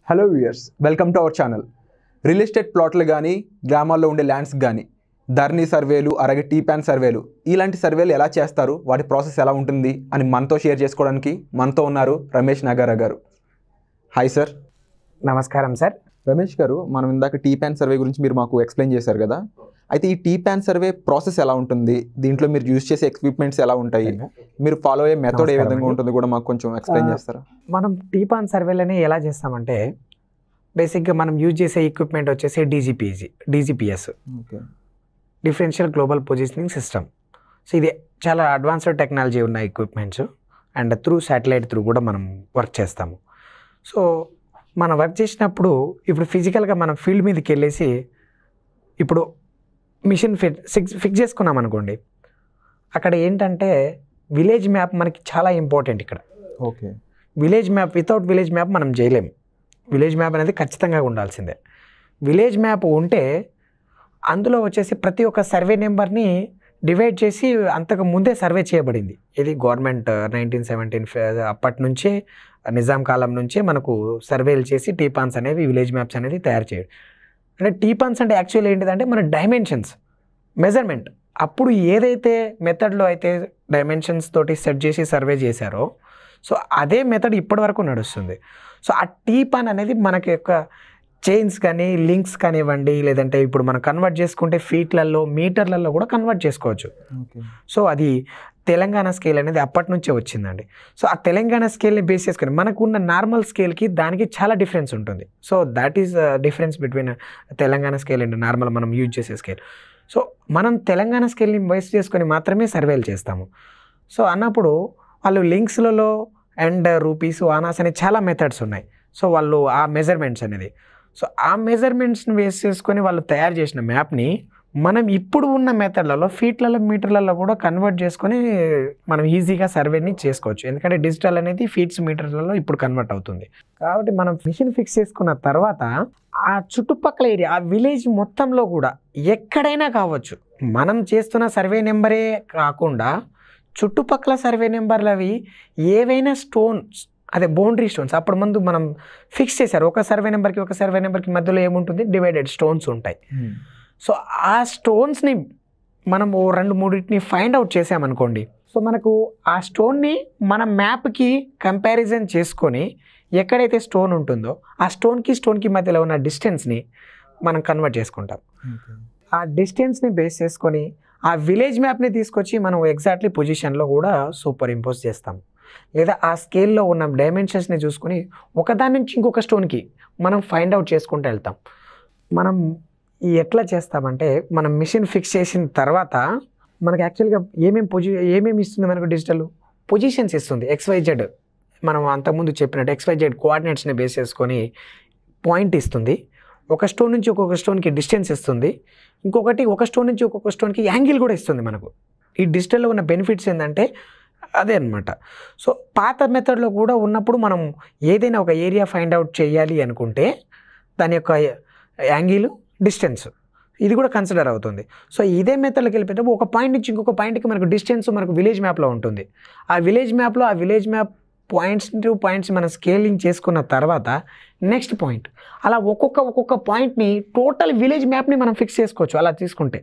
Hello viewers welcome to our channel real estate ప్లాట్లు కానీ గ్రామాల్లో ఉండే ల్యాండ్స్ కానీ ధర్నీ సర్వేలు అలాగే టీ ప్యాన్ సర్వేలు ఇలాంటి సర్వేలు ఎలా చేస్తారు వాటి ప్రాసెస్ ఎలా ఉంటుంది అని మనతో షేర్ చేసుకోవడానికి మనతో ఉన్నారు రమేష్ నాగారా గారు హాయ్ సార్ నమస్కారం సార్ రమేష్ గారు మనం ఇందాక టీ ప్యాన్ సర్వే గురించి మీరు మాకు ఎక్స్ప్లెయిన్ చేశారు కదా అయితే ఈ టీ ప్యాన్ సర్వే ప్రాసెస్ ఎలా ఉంటుంది దీంట్లో మీరు యూజ్ చేసే ఎక్విప్మెంట్స్ ఎలా ఉంటాయి మీరు ఫాలో అయ్యే మెథడ్ ఏ నమస్కారం విధంగా అండి. ఉంటుందో కూడా మాకు కొంచెం ఎక్స్ప్లెయిన్ ఆ, చేస్తారా మనం టీపాన్ సర్వేలని ఎలా చేస్తామంటే బేసిక్గా మనం యూజ్ చేసే ఎక్విప్మెంట్ వచ్చేసి DGPG DGPS okay differential global positioning system so ఇది చాలా అడ్వాన్స్డ్ టెక్నాలజీ ఉన్న equipments and through satellite through కూడా మనం వర్క్ చేస్తాము సో మనం వర్క్ చేసినప్పుడు ఇప్పుడు ఫిజికల్గా మనం ఫీల్డ్ మీదకి వెళ్ళేసి ఇప్పుడు మిషన్ ఫిట్ ఫిక్స్ ఫిక్స్ చేసుకున్నాం అనుకోండి అక్కడ ఏంటంటే విలేజ్ మ్యాప్ మనకి చాలా ఇంపార్టెంట్ ఇక్కడ okay village map without village map మనం చేయలేం విలేజ్ మ్యాప్ అనేది ఖచ్చితంగా ఉండాల్సిందే విలేజ్ మ్యాప్ ఉంటే అందులో వచ్చేసి ప్రతి ఒక్క సర్వే నెంబర్ని డివైడ్ చేసి అంతకు ముందే సర్వే చేయబడింది ఇది గవర్నమెంట్ నైన్టీన్ సెవెంటీన్ అప్పటి నుంచే నిజాం కాలం నుంచే మనకు సర్వేలు చేసి టీపాన్స్ అనేవి విలేజ్ మ్యాప్స్ అనేది తయారు చేయడం అంటే టీపాన్స్ అంటే యాక్చువల్ ఏంటిదంటే మన డైమెన్షన్స్ మెజర్మెంట్ అప్పుడు ఏదైతే మెథడ్లో అయితే డైమెన్షన్స్ తోటి సెట్ చేసి సర్వే చేశారో సో అదే మెథడ్ ఇప్పటి వరకు నడుస్తుంది సో ఆ టీ పాన్ అనేది మనకి యొక్క చైన్స్ కానీ లింక్స్ కానివ్వండి లేదంటే ఇప్పుడు మనం కన్వర్ట్ చేసుకుంటే ఫీట్లలో మీటర్లలో కూడా కన్వర్ట్ చేసుకోవచ్చు ఓకే సో అది తెలంగాణ స్కేల్ అనేది అప్పటి నుంచే వచ్చిందండి సో ఆ తెలంగాణ స్కేల్ని బేస్ చేసుకొని మనకు ఉన్న నార్మల్ స్కేల్కి దానికి చాలా డిఫరెన్స్ ఉంటుంది so that is difference between Telangana scale and normal మనం యూజ్ చేసే స్కేల్ సో మనం తెలంగాణ స్కేల్ని బేస్ చేసుకొని మాత్రమే సర్వేలు చేస్తాము సో అన్నప్పుడు వాళ్ళు లింక్స్లలో అండ్ రూపీస్ ఆనాస్ అనే చాలా మెథడ్స్ ఉన్నాయి సో వాళ్ళు ఆ మెజర్మెంట్స్ అనేది సో ఆ మెజర్మెంట్స్ని బేస్ చేసుకొని వాళ్ళు తయారు చేసిన మ్యాప్ని మనం ఇప్పుడు ఉన్న మెథడ్లలో ఫీట్లలో మీటర్లలో కూడా కన్వర్ట్ చేసుకొని మనం ఈజీగా సర్వేని చేసుకోవచ్చు ఎందుకంటే డిజిటల్ అనేది ఫీట్స్ మీటర్లలో ఇప్పుడు కన్వర్ట్ అవుతుంది కాబట్టి మనం మిషన్ ఫిక్స్ చేసుకున్న తర్వాత ఆ చుట్టుపక్కల ఏరియా ఆ విలేజ్ మొత్తంలో కూడా ఎక్కడైనా కావచ్చు మనం చేస్తున్న సర్వే నెంబరే కాకుండా చుట్టుపక్కల సర్వే నెంబర్లు అవి ఏవైనా స్టోన్స్ అదే బౌండరీ స్టోన్స్ అప్పుడు ముందు మనం ఫిక్స్ చేశారు ఒక సర్వే నెంబర్కి ఒక సర్వే నెంబర్కి మధ్యలో ఏముంటుంది డివైడెడ్ స్టోన్స్ ఉంటాయి సో ఆ స్టోన్స్ని మనం ఓ రెండు మూడింటిని ఫైండ్ అవుట్ చేసామనుకోండి సో మనకు ఆ స్టోన్ని మన మ్యాప్కి కంపారిజన్ చేసుకొని ఎక్కడైతే స్టోన్ ఉంటుందో ఆ స్టోన్కి స్టోన్కి మధ్యలో ఉన్న డిస్టెన్స్ని మనం కన్వర్ట్ చేసుకుంటాం ఆ డిస్టెన్స్ని బేస్ చేసుకొని ఆ విలేజ్ మ్యాప్ని తీసుకొచ్చి మనం ఎగ్జాక్ట్లీ పొజిషన్లో కూడా సూపర్ ఇంపోజ్ చేస్తాం లేదా ఆ స్కేల్లో ఉన్న డైమెన్షన్స్ని చూసుకొని ఒకదాని నుంచి ఇంకొక స్టోన్కి మనం ఫైండ్ అవుట్ చేసుకుంటూ వెళ్తాం మనం ఈ ఎట్లా చేస్తామంటే మనం మిషన్ ఫిక్స్ చేసిన తర్వాత మనకి యాక్చువల్గా ఏమేమి పొజి ఏమేమి ఇస్తుంది మనకు డిజిటల్ పొజిషన్స్ ఇస్తుంది ఎక్స్వైజెడ్ మనం అంతకుముందు చెప్పినట్టు ఎక్స్వైజెడ్ కోఆర్డినేట్స్ని బేస్ చేసుకొని పాయింట్ ఇస్తుంది ఒక స్టోన్ నుంచి ఒక్కొక్క స్టోన్కి డిస్టెన్స్ ఇస్తుంది ఇంకొకటి ఒక స్టోన్ నుంచి ఒక్కొక్క స్టోన్కి యాంగిల్ కూడా ఇస్తుంది మనకు ఈ డిజిటల్లో ఉన్న బెనిఫిట్స్ ఏంటంటే అదే అనమాట సో పాత మెథడ్లో కూడా ఉన్నప్పుడు మనం ఏదైనా ఒక ఏరియా ఫైండ్ అవుట్ చేయాలి అనుకుంటే దాని యొక్క యాంగిల్ డిస్టెన్స్ ఇది కూడా కన్సిడర్ అవుతుంది సో ఇదే మెథడ్లోకి వెళ్ళిపోయేటప్పుడు ఒక పాయింట్ నుంచి ఇంకొక పాయింట్కి మనకు డిస్టెన్స్ మనకు విలేజ్ మ్యాప్లో ఉంటుంది ఆ విలేజ్ మ్యాప్లో ఆ village map points to points మనం స్కేలింగ్ చేసుకున్న తర్వాత నెక్స్ట్ పాయింట్ అలా ఒక్కొక్క ఒక్కొక్క పాయింట్ని టోటల్ విలేజ్ మ్యాప్ని మనం ఫిక్స్ చేసుకోవచ్చు అలా తీసుకుంటే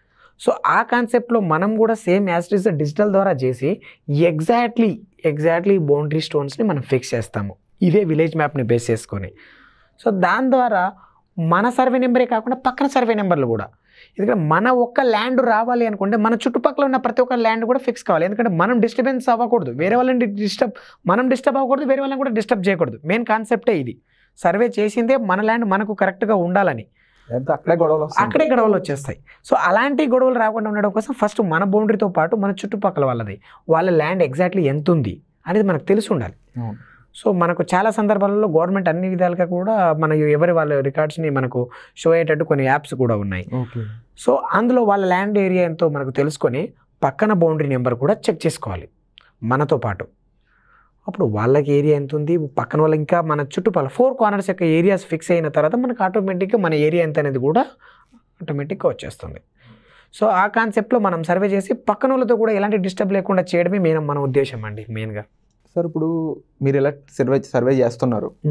సో ఆ కాన్సెప్ట్లో మనం కూడా సేమ్ యాజ్ ఇస్ డిజిటల్ ద్వారా చేసి ఎగ్జాక్ట్లీ ఎగ్జాక్ట్లీ బౌండరీ స్టోన్స్ని మనం ఫిక్స్ చేస్తాము ఇదే విలేజ్ మ్యాప్ని బేస్ చేసుకొని సో దాని ద్వారా మన సర్వే నెంబరే కాకుండా పక్కన సర్వే నెంబర్లు కూడా ఎందుకంటే మన ఒక్క ల్యాండ్ రావాలి అనుకుంటే మన చుట్టుపక్కల ఉన్న ప్రతి ఒక్క ల్యాండ్ కూడా ఫిక్స్ కావాలి ఎందుకంటే మనం డిస్టర్బెన్స్ అవ్వకూడదు వేరే వాళ్ళని డిస్టర్బ్ మనం డిస్టర్బ్ అవ్వకూడదు వేరే వాళ్ళని కూడా డిస్టర్బ్ చేయకూడదు మెయిన్ కాన్సెప్టే ఇది సర్వే చేసిందే మన ల్యాండ్ మనకు కరెక్ట్గా ఉండాలని ఎంత అక్కడే గొడవలు వస్తాయి అక్కడే గొడవలు వచ్చేస్తాయి సో అలాంటి గొడవలు రాకుండా ఉండడం కోసం ఫస్ట్ మన బౌండరీతో పాటు మన చుట్టుపక్కల వాళ్ళది వాళ్ళ ల్యాండ్ ఎగ్జాక్ట్లీ ఎంత ఉంది అనేది మనకు తెలిసి ఉండాలి అవును. సో మనకు చాలా సందర్భాలలో గవర్నమెంట్ అన్ని విధాలుగా కూడా మన ఎవరి వాళ్ళ రికార్డ్స్ని మనకు షో అయ్యేటట్టు కొన్ని యాప్స్ కూడా ఉన్నాయి ఓకే సో అందులో వాళ్ళ ల్యాండ్ ఏరియా ఎంతో మనకు తెలుసుకొని పక్కన బౌండరీ నెంబర్ కూడా చెక్ చేసుకోవాలి మనతో పాటు అప్పుడు వాళ్ళకి ఏరియా ఎంత ఉంది పక్కన వాళ్ళకి ఇంకా మన చుట్టుపక్కల ఫోర్ కార్నర్స్ యొక్క ఏరియాస్ ఫిక్స్ అయిన తర్వాత మనకు ఆటోమేటిక్గా మన ఏరియా ఎంత అనేది కూడా ఆటోమేటిక్గా వచ్చేస్తుంది సో ఆ కాన్సెప్ట్లో మనం సర్వే చేసి పక్కన వాళ్ళతో కూడా ఎలాంటి డిస్టర్బ్ లేకుండా చేయడమే మెయిన్ మన ఉద్దేశం అండి మెయిన్గా సార్ ఇప్పుడు మీరు ఇలా సర్వే సర్వే చేస్తున్నారు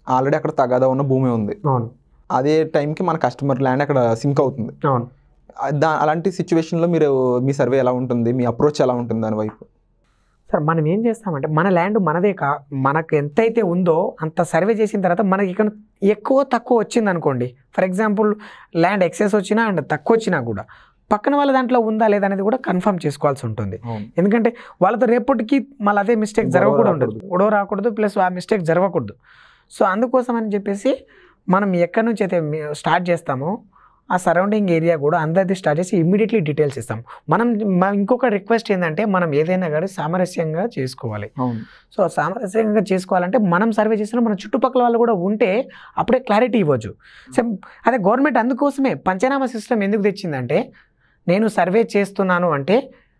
ఆల్రెడీ అక్కడ తగాదా ఉన్న భూమి ఉంది అవును అదే టైంకి మన కస్టమర్ ల్యాండ్ అక్కడ సింక్ అవుతుంది అవును ఆ దా అలాంటి సిచ్యువేషన్లో మీరు మీ సర్వే ఎలా ఉంటుంది మీ అప్రోచ్ ఎలా ఉంటుంది దాని వైపు సార్ మనం ఏం చేస్తామంటే మన ల్యాండ్ మనదే కా మనకు ఎంతైతే ఉందో అంత సర్వే చేసిన తర్వాత మనకి ఇక్కడ ఎక్కువ తక్కువ వచ్చింది అనుకోండి ఫర్ ఎగ్జాంపుల్ ల్యాండ్ ఎక్సెస్ వచ్చినా అండ్ తక్కువ వచ్చినా కూడా పక్కన వాళ్ళ దాంట్లో ఉందా లేదా అనేది కూడా కన్ఫర్మ్ చేసుకోవాల్సి ఉంటుంది అవును ఎందుకంటే వాళ్ళతో రేపటికి మళ్ళీ అదే మిస్టేక్ గొడవ జరగకూడదు ఉండదు రాకూడదు. గొడవ రాకూడదు ప్లస్ ఆ మిస్టేక్ జరగకూడదు సో అందుకోసం అని చెప్పేసి మనం ఎక్కడి నుంచి అయితే స్టార్ట్ చేస్తామో ఆ సరౌండింగ్ ఏరియా కూడా అందరిది స్టార్ట్ చేసి ఇమ్మీడియట్లీ డీటెయిల్స్ ఇస్తాం మనం మ- ఇంకొక రిక్వెస్ట్ ఏంటంటే మనం ఏదైనా కానీ సామరస్యంగా చేసుకోవాలి అవును సో సామరస్యంగా చేసుకోవాలంటే మనం సర్వే చేసిన మన చుట్టుపక్కల వాళ్ళు కూడా ఉంటే అప్పుడే క్లారిటీ ఇవ్వచ్చు సో అదే గవర్నమెంట్ అందుకోసమే పంచనామా సిస్టమ్ ఎందుకు తెచ్చిందంటే నేను సర్వే చేస్తున్నాను అంటే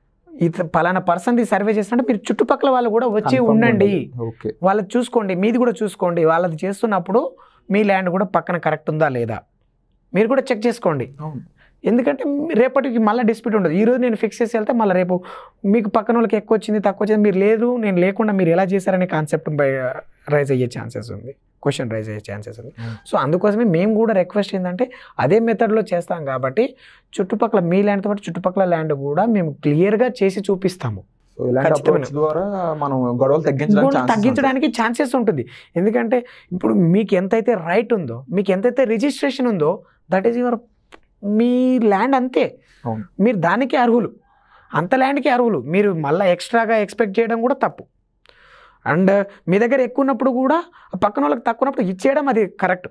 ఇత పలానా పర్సన్ది సర్వే చేస్తున్నట్టు మీరు చుట్టుపక్కల వాళ్ళు కూడా వచ్చి Confirm ఉండండి ఓకే వాళ్ళది చూసుకోండి మీది కూడా చూసుకోండి వాళ్ళది చేస్తున్నప్పుడు మీ ల్యాండ్ కూడా పక్కన కరెక్ట్ ఉందా లేదా మీరు కూడా చెక్ చేసుకోండి అవును ఎందుకంటే రేపటికి మళ్ళీ డిస్ప్యూట్ ఉండదు ఈ రోజు నేను ఫిక్స్ చేసి వెళ్తే మళ్ళీ రేపు మీకు పక్కన వాళ్ళకి ఎక్కువ వచ్చింది తక్కువ వచ్చింది మీరు లేదు నేను లేకుండా మీరు ఎలా చేశారనే కాన్సెప్ట్ రైజ్ అయ్యే ఛాన్సెస్ ఉంది క్వశ్చన్ రైజ్ అయ్యే ఛాన్సెస్ ఉంది Hmm. సో అందుకోసమే మేము కూడా రిక్వెస్ట్ ఏంటంటే అదే మెథడ్లో చేస్తాం కాబట్టి చుట్టుపక్కల మీ ల్యాండ్తో పాటు చుట్టుపక్కల ల్యాండ్ కూడా మేము క్లియర్గా చేసి చూపిస్తాము సో ఇలాంటి ఖచ్చితమైన. అప్రోచ్ ద్వారా మనం గొడవలు తగ్గించడానికి గోల్డ్ chances తగ్గించడానికి ఛాన్సెస్ ఉంటుంది ఎందుకంటే ఇప్పుడు మీకు ఎంతైతే రైట్ ఉందో మీకు ఎంతైతే రిజిస్ట్రేషన్ ఉందో దట్ ఈస్ యువర్ మీ ల్యాండ్ అంతే అవును. మీరు దానికి అర్హులు అంత ల్యాండ్కి అర్హులు మీరు మళ్ళీ ఎక్స్ట్రాగా ఎక్స్పెక్ట్ చేయడం కూడా తప్పు అండ్ మీ దగ్గర ఎక్కువ ఉన్నప్పుడు కూడా పక్కన వాళ్ళకి తక్కువ ఉన్నప్పుడు ఇచ్చేయడం అది కరెక్ట్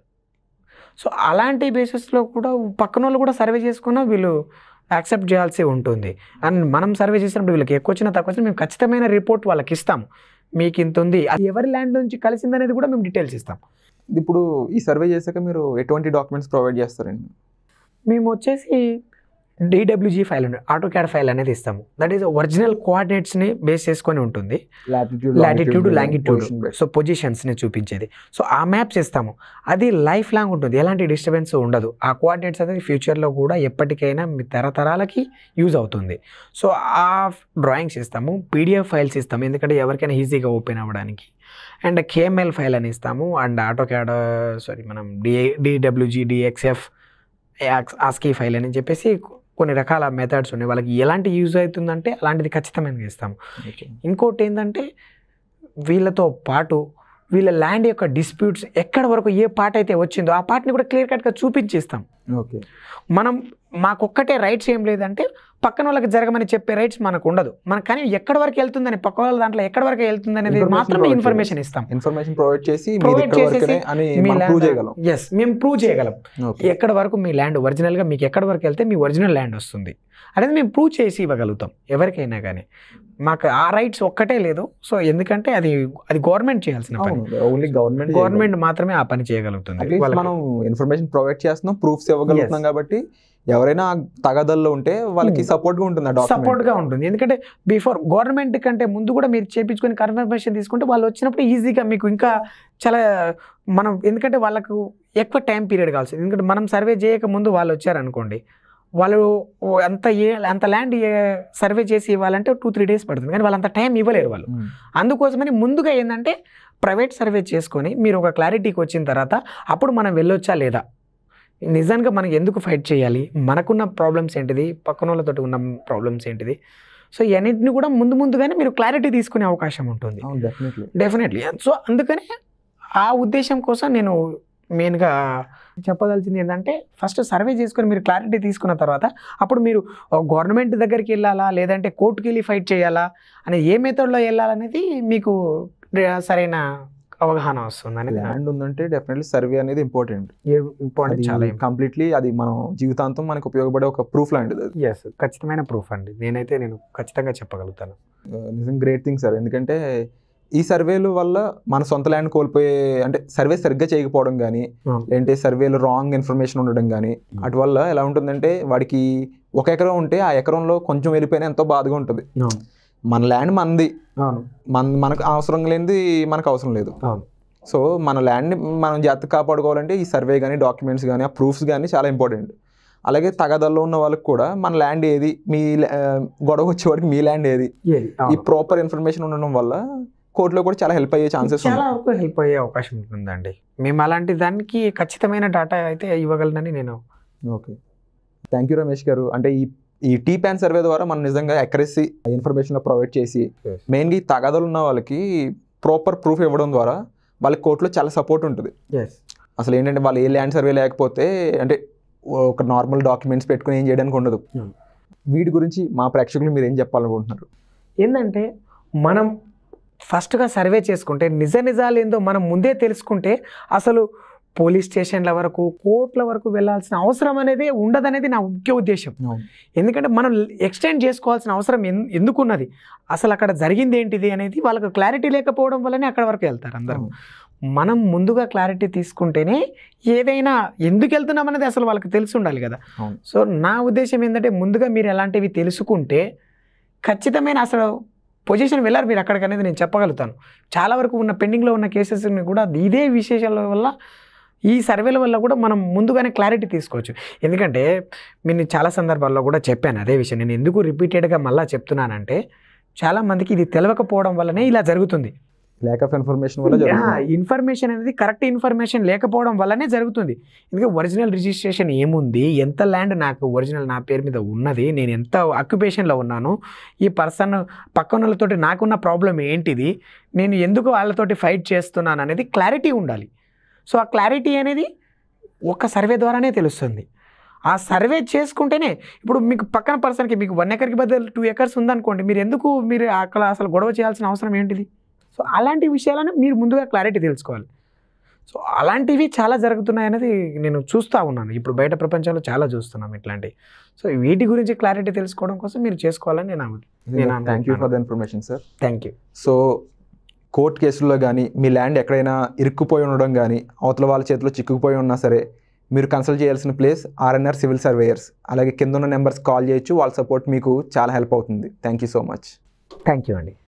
సో అలాంటి బేసిస్లో కూడా పక్కన వాళ్ళు కూడా సర్వే చేసుకున్నా వీళ్ళు యాక్సెప్ట్ చేయాల్సి ఉంటుంది అండ్ మనం సర్వే చేసినప్పుడు వీళ్ళకి ఎక్కువ వచ్చినా తక్కువ వచ్చినా మేము ఖచ్చితమైన రిపోర్ట్ వాళ్ళకి ఇస్తాము మీకు ఇంత ఉంది అది ఎవరి ల్యాండ్ నుంచి కలిసిందనేది కూడా మేము డీటెయిల్స్ ఇస్తాం ఉంటుంది. ఇప్పుడు ఈ సర్వే చేశాక మీరు ఎటువంటి డాక్యుమెంట్స్ ప్రొవైడ్ చేస్తారండి మేము వచ్చేసి డిడబ్ల్యూజీ ఫైల్ ఉంది ఆటో క్యాడ్ ఫైల్ అనేది ఇస్తాము దట్ ఈస్ ఒరిజినల్ కోఆర్డినేట్స్ని బేస్ చేసుకొని ఉంటుంది లాటిట్యూడ్ లాటిట్యూడ్ లాంగిట్యూడ్ సో పొజిషన్స్ని చూపించేది సో ఆ మ్యాప్స్ ఇస్తాము అది లైఫ్ లాంగ్ ఉంటుంది ఎలాంటి డిస్టర్బెన్స్ ఉండదు ఆ కోఆర్డినేట్స్ అనేది ఫ్యూచర్లో కూడా ఎప్పటికైనా మీ తరతరాలకి యూజ్ అవుతుంది సో ఆ డ్రాయింగ్స్ ఇస్తాము పీడిఎఫ్ ఫైల్స్ ఇస్తాము ఎందుకంటే ఎవరికైనా ఈజీగా ఓపెన్ అవ్వడానికి అండ్ కేఎంఎల్ ఫైల్ అని ఇస్తాము అండ్ ఆటో క్యాడ్ సారీ మనం D DWG DXF ASCII file అని చెప్పేసి కొన్ని రకాల మెథడ్స్ ఉన్నాయి వాళ్ళకి ఎలాంటి యూజ్ అవుతుందంటే అలాంటిది ఖచ్చితమైన ఇస్తాము ఇంకోటి ఏంటంటే వీళ్ళతో పాటు వీళ్ళ ల్యాండ్ యొక్క డిస్ప్యూట్స్ ఎక్కడ వరకు ఏ పార్ట్ అయితే వచ్చిందో ఆ పార్ట్ని కూడా క్లియర్ కట్గా చూపించేస్తాం ఓకే మనం మాకొక్కటే రైట్స్ ఏం లేదంటే పక్కన వాళ్ళకి జరగమని చెప్పే రైట్స్ మనకు ఉండదు మనకు కానీ ఎక్కడి వరకు వెళ్తుందని పక్క వాళ్ళ దాంట్లో ఎక్కడి వరకు వెళ్తుంది అనేది Information మాత్రమే provide ఇన్ఫర్మేషన్ ఇస్తాం ఇన్ఫర్మేషన్ ప్రొవైడ్ చేసి మీ Provide దగ్గర వరకునే చేసేసి అని మీ మనం ప్రూవ్ చేయగలం ఎస్ మేము ప్రూవ్ చేయగలం ఓకే ఎక్కడ వరకు మీ ల్యాండ్ ఒరిజినల్గా మీకు ఎక్కడి వరకు వెళ్తే మీ ఒరిజినల్ ల్యాండ్ వస్తుంది అనేది మేము ప్రూవ్ చేసి ఇవ్వగలుగుతాం ఎవరికైనా కానీ మాకు ఆ రైట్స్ ఒక్కటే లేదు సో ఎందుకంటే అది అది గవర్నమెంట్ చేయాల్సిన పని అవును ఓన్లీ గవర్నమెంట్ గవర్నమెంట్ మాత్రమే ఆ పని చేయగలుగుతుంది అట్లీస్ట్ వాళ్ళకి- మనం ఇన్ఫర్మేషన్ ప్రొవైడ్ చేస్తున్నాం ప్రూఫ్స్ ఇవ్వగలుగుతున్నాం కాబట్టి ఎవరైనా తగాదల్లో ఉంటే వాళ్ళకి Hmm. సపోర్ట్ గా ఉంటుంది ఆ సపోర్ట్ డాక్యుమెంట్ గా ఉంటుంది ఎందుకంటే బిఫోర్ గవర్నమెంట్ కంటే ముందు కూడా మీరు చేపించుకొని కన్ఫర్మేషన్ తీసుకుంటే వాళ్ళు వచ్చినప్పుడు ఈజీగా మీకు ఇంకా చాలా మనం ఎందుకంటే వాళ్ళకు ఎక్కువ టైం పీరియడ్ కావాల్సింది ఎందుకంటే మనం సర్వే చేయక ముందు వాళ్ళు వచ్చారనుకోండి వాళ్ళు ఓ అంత ఏ అంత ల్యాండ్ సర్వే చేసి ఇవ్వాలంటే టూ త్రీ డేస్ పడుతుంది కానీ వాళ్ళు అంత టైం ఇవ్వలేరు వాళ్ళు అందుకోసమని ముందుగా ఏంటంటే ప్రైవేట్ సర్వే చేసుకొని మీరు ఒక క్లారిటీకి వచ్చిన తర్వాత అప్పుడు మనం వెళ్ళొచ్చా లేదా నిజంగా మనం ఎందుకు ఫైట్ చేయాలి మనకున్న ప్రాబ్లమ్స్ ఏంటిది పక్కన వాళ్ళతో ఉన్న ప్రాబ్లమ్స్ ఏంటిది సో ఇవన్నింటిని కూడా ముందు ముందుగానే మీరు క్లారిటీ తీసుకునే అవకాశం ఉంటుంది అవును డెఫినెట్లీ డెఫినెట్లీ సో అందుకనే ఆ ఉద్దేశం కోసం నేను మెయిన్గా చెప్పదలిచింది ఏంటంటే ఫస్ట్ సర్వే చేసుకొని మీరు క్లారిటీ తీసుకున్న తర్వాత అప్పుడు మీరు గవర్నమెంట్ దగ్గరికి వెళ్ళాలా లేదంటే కోర్టుకి వెళ్ళి ఫైట్ చేయాలా అనేది ఏ మెథడ్లో వెళ్ళాలనేది మీకు సరైన అవగాహన వస్తుంది అనేది ల్యాండ్ ఉందంటే డెఫినెట్లీ సర్వే అనేది ఇంపార్టెంట్ ఇంపార్టెంట్ చాలా కంప్లీట్లీ అది మనం జీవితాంతం మనకు ఉపయోగపడే ఒక ప్రూఫ్ లాంటిది అది ఎస్ ఖచ్చితమైన ప్రూఫ్ అండి నేనైతే నేను ఖచ్చితంగా చెప్పగలుగుతాను Uh, నిజం గ్రేట్ థింగ్ సార్ ఎందుకంటే ఈ సర్వేలు వల్ల మన సొంత ల్యాండ్ కోల్పోయే అంటే సర్వే సరిగ్గా చేయకపోవడం కానీ అవును. లేదంటే సర్వేలో రాంగ్ ఇన్ఫర్మేషన్ ఉండడం కానీ అటు వల్ల ఎలా ఉంటుందంటే వాడికి ఒక ఎకరం ఉంటే ఆ ఎకరంలో కొంచెం వెళ్ళిపోయినా ఎంతో బాధగా ఉంటుంది అవును మన ల్యాండ్ మనది అవును మన మనకు అవసరం లేనిది మనకు అవసరం లేదు అవును సో మన ల్యాండ్ని మనం జాగ్రత్త కాపాడుకోవాలంటే ఈ సర్వే కానీ డాక్యుమెంట్స్ కానీ ఆ ప్రూఫ్స్ కానీ చాలా ఇంపార్టెంట్ అలాగే తగాదల్లో ఉన్న వాళ్ళకి కూడా మన ల్యాండ్ ఏది మీ లా- ఆ, గొడవ వచ్చేవాడికి మీ ల్యాండ్ ఏది ఈ ప్రాపర్ ఇన్ఫర్మేషన్ ఉండడం వల్ల కోర్టులో కూడా చాలా హెల్ప్ అయ్యే ఛాన్సెస్ చాలా ఉన్నాయి వరకు హెల్ప్ అయ్యే అవకాశం ఉంటుందండి మేము అలాంటి దానికి ఖచ్చితమైన డేటా అయితే ఇవ్వగలనని నేను ఓకే థ్యాంక్ యూ రమేష్ గారు అంటే ఈ ఈ టీ ప్యాన్ సర్వే ద్వారా మనం నిజంగా అక్యురసీ ఇన్ఫర్మేషన్ ప్రొవైడ్ చేసి Yes. మెయిన్గా ఈ తగాదాలు ఉన్న వాళ్ళకి ప్రాపర్ ప్రూఫ్ ఇవ్వడం ద్వారా వాళ్ళకి కోర్టులో చాలా సపోర్ట్ ఉంటుంది ఎస్ అసలు ఏంటంటే వాళ్ళు ఏ ల్యాండ్ సర్వే లేకపోతే అంటే ఒక నార్మల్ డాక్యుమెంట్స్ పెట్టుకుని ఏం చేయడానికి ఉండదు Hmm. వీటి గురించి మా ప్రేక్షకులు మీరు ఏం చెప్పాలనుకుంటున్నారు ఏంటంటే మనం ఫస్ట్గా సర్వే చేసుకుంటే నిజ నిజాలు ఏందో మనం ముందే తెలుసుకుంటే అసలు పోలీస్ స్టేషన్ల వరకు కోర్టుల వరకు వెళ్ళాల్సిన అవసరం అనేది ఉండదనేది నా ముఖ్య ఉద్దేశం ఎందుకంటే మనం ఎక్స్టెండ్ చేసుకోవాల్సిన అవసరం ఎన్- ఎందుకున్నది అసలు అక్కడ జరిగింది ఏంటిది అనేది వాళ్ళకి క్లారిటీ లేకపోవడం వల్లనే అక్కడ వరకు వెళ్తారు అందరూ మనం ముందుగా క్లారిటీ తీసుకుంటేనే ఏదైనా ఎందుకు వెళ్తున్నాం అనేది అసలు వాళ్ళకి తెలిసి ఉండాలి కదా అవును. సో నా ఉద్దేశం ఏంటంటే ముందుగా మీరు ఎలాంటివి తెలుసుకుంటే ఖచ్చితమైన అసలు పొజిషన్ వెళ్ళారు మీరు అక్కడికి అనేది నేను చెప్పగలుగుతాను చాలా వరకు ఉన్న పెండింగ్లో ఉన్న కేసెస్ని కూడా ఇదే విశేషాల వల్ల ఈ సర్వేల వల్ల కూడా మనం ముందుగానే క్లారిటీ తీసుకోవచ్చు ఎందుకంటే నేను చాలా సందర్భాల్లో కూడా చెప్పాను అదే విషయం నేను ఎందుకు రిపీటెడ్గా మళ్ళీ చెప్తున్నానంటే చాలా మందికి ఇది తెలియకపోవడం వల్లనే ఇలా జరుగుతుంది ల్యాక్ ఆఫ్ ఇన్ఫర్మేషన్ వల్ల జరుగుతుంది ఇన్ఫర్మేషన్ అనేది కరెక్ట్ ఇన్ఫర్మేషన్ లేకపోవడం వల్లనే జరుగుతుంది ఎందుకంటే ఒరిజినల్ రిజిస్ట్రేషన్ ఏముంది ఎంత ల్యాండ్ నాకు ఒరిజినల్ నా పేరు మీద ఉన్నది నేను ఎంత అక్యుపేషన్లో ఉన్నాను ఈ పర్సన్ పక్కన వాళ్ళతోటి నాకున్న ప్రాబ్లం ఏంటిది నేను ఎందుకు వాళ్ళతోటి ఫైట్ చేస్తున్నాను అనేది క్లారిటీ ఉండాలి సో ఆ క్లారిటీ అనేది ఒక సర్వే ద్వారానే తెలుస్తుంది ఆ సర్వే చేసుకుంటేనే ఇప్పుడు మీకు పక్కన పర్సన్కి మీకు వన్ ఎకర్కి బదులు టూ ఎకర్స్ ఉందనుకోండి మీరు ఎందుకు మీరు అక్కడ అసలు గొడవ చేయాల్సిన అవసరం ఏంటిది సో అలాంటి విషయాలను మీరు ముందుగా క్లారిటీ తెలుసుకోవాలి సో అలాంటివి చాలా జరుగుతున్నాయి అనేది నేను చూస్తూ ఉన్నాను ఇప్పుడు బయట ప్రపంచంలో చాలా చూస్తున్నాం ఇట్లాంటివి సో వీటి గురించి క్లారిటీ తెలుసుకోవడం కోసం మీరు చేసుకోవాలని నేను నేను thank you for the information sir thank you so court కేసుల్లో కానీ మీ ల్యాండ్ ఎక్కడైనా ఇరుక్కుపోయి ఉండడం కానీ అవతల వాళ్ళ చేతిలో చిక్కుకుపోయి ఉన్నా సరే మీరు కన్సల్ట్ చేయాల్సిన ప్లేస్ ఆర్ఎన్ఆర్ సివిల్ సర్వేయర్స్ అలాగే కింద ఉన్న నెంబర్స్ కాల్ చేయొచ్చు వాళ్ళ సపోర్ట్ మీకు చాలా హెల్ప్ అవుతుంది thank you so much thank you అండి